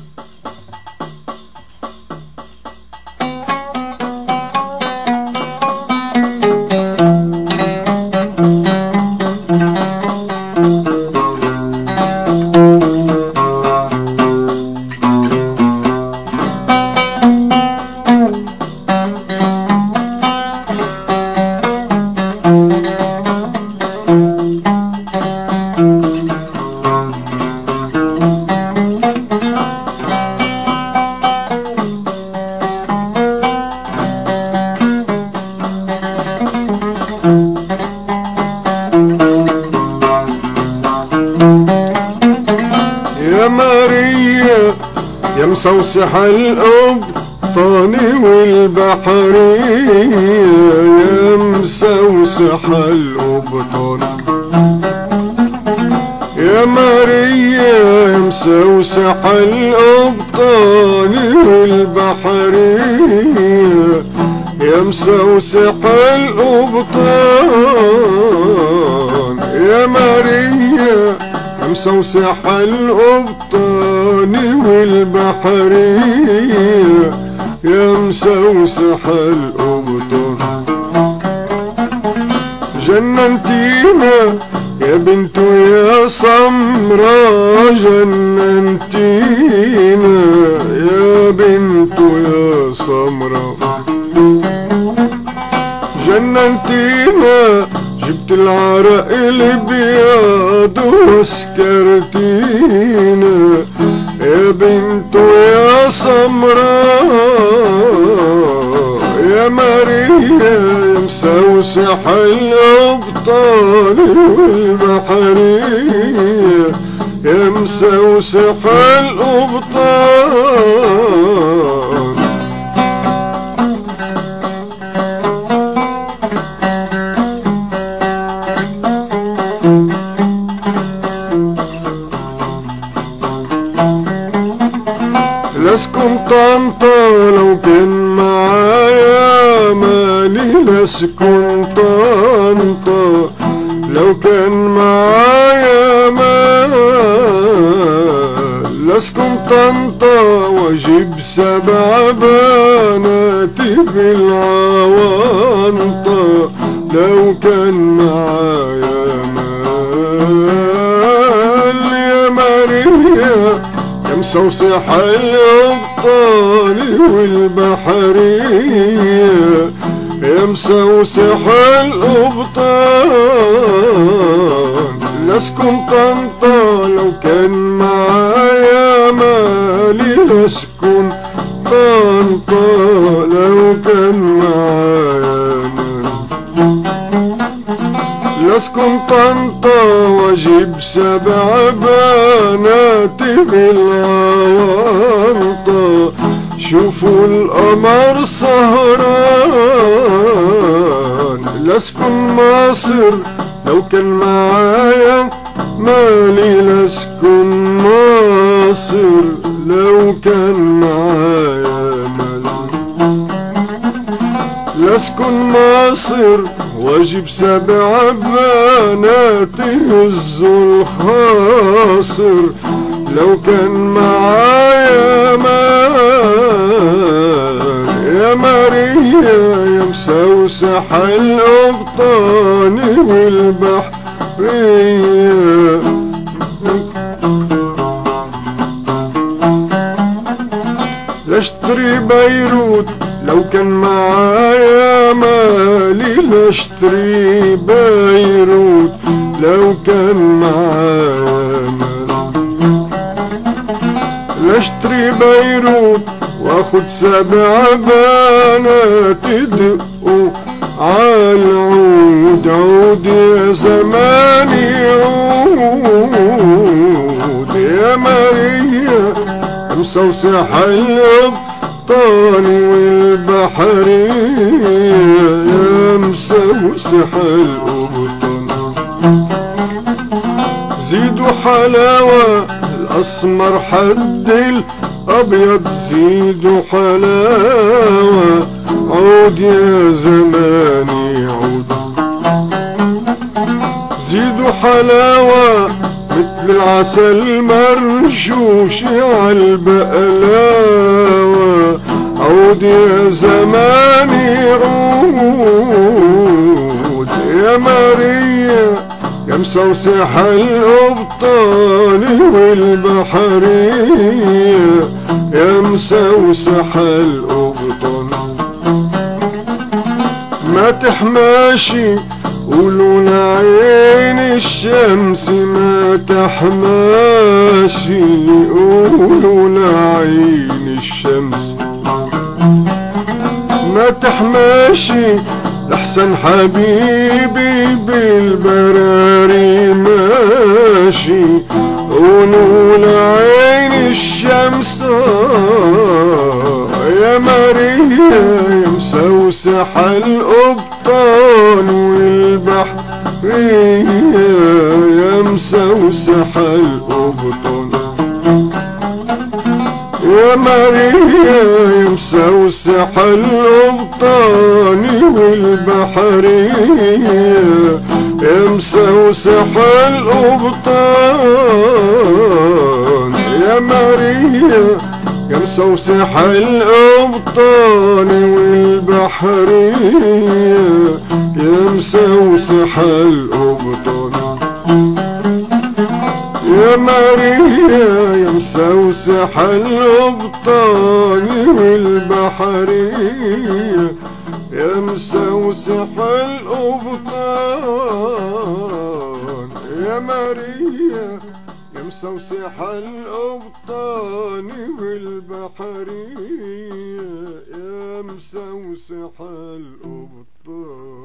يا ماريا يا مصوصح الأبطاني والبحرية يا مصوصح الأبطان يا ماريا يا مصوصح الأبطاني والبحرية يا مصوصح الأبطان يا ماريا مصوصح الأبطان والبحرية يا مصوصح الأبطان جننتينا يا بنت يا سمرة جننتينا يا بنت يا سمرة جننتينا جبت العرق الابيض وسكرتينا يا بنت يا سمراء يا ماريا يا مسوسح الابطال والبحرية يا مسوسح الابطال لسكن طنطا لو كان معايا مالي لسكن طنطا لو كان معايا مال لسكن طنطا واجيب سبع بنات بالعوانطة لو كان معايا مال يا ماريا يا مصوصح الأبطال والبحرية يا مصوصح الأبطال لسكن طنطا لو كان معايا مالي لسكن طنطا لو كان معايا مالي لسكن طنطا واجيب سبع بنات بالغوانطة شوفوا القمر سهران لسكن مصر لو كان معايا مالي لسكن مصر لو كان معايا مالي لسكن مصر واجيب سبع بنات يهزوا الخاصر لو كان معايا مال يا ماريا يا مسوسح الأبطان والبحرية لاشتري بيروت لو كان معايا مالي لاشتري بيروت لو كان معايا مالي لاشتري بيروت واخد سبع بنات يدقوا عالعود عود يا زماني عود يا ماريا مصوصح الابطال والبحرية يا مسوسح الابطال زيدوا حلاوة الأسمر حد الأبيض زيدوا حلاوة عود يا زماني عود زيدوا حلاوة مثل العسل مرشوش عالبقلاوة عود يا زماني عود يا ماريا يا مصوصح القبطان والبحرية يا مسوسح القبطان ما تحماشي قولوا عين الشمس ما تحماشي قولوا عين الشمس ما تحماشي لحسن حبيبي بالبراري ماشي قولوا عين الشمس يا ماريا يا مسوسح القبطان والبحرية يا مسوسح القبطان يا ماريا يا مسوسح القبطان والبحرية يا مسوسح القبطان يا ماريا يا مسوسح القبطان والبحرية يا مسوسح القبطان يا ماريا يا مسوسح القبطان والبحرية يا مسوسح القبطان يا ماريا يا مسوسح القبطان والبحرية يا مسوسح القبطان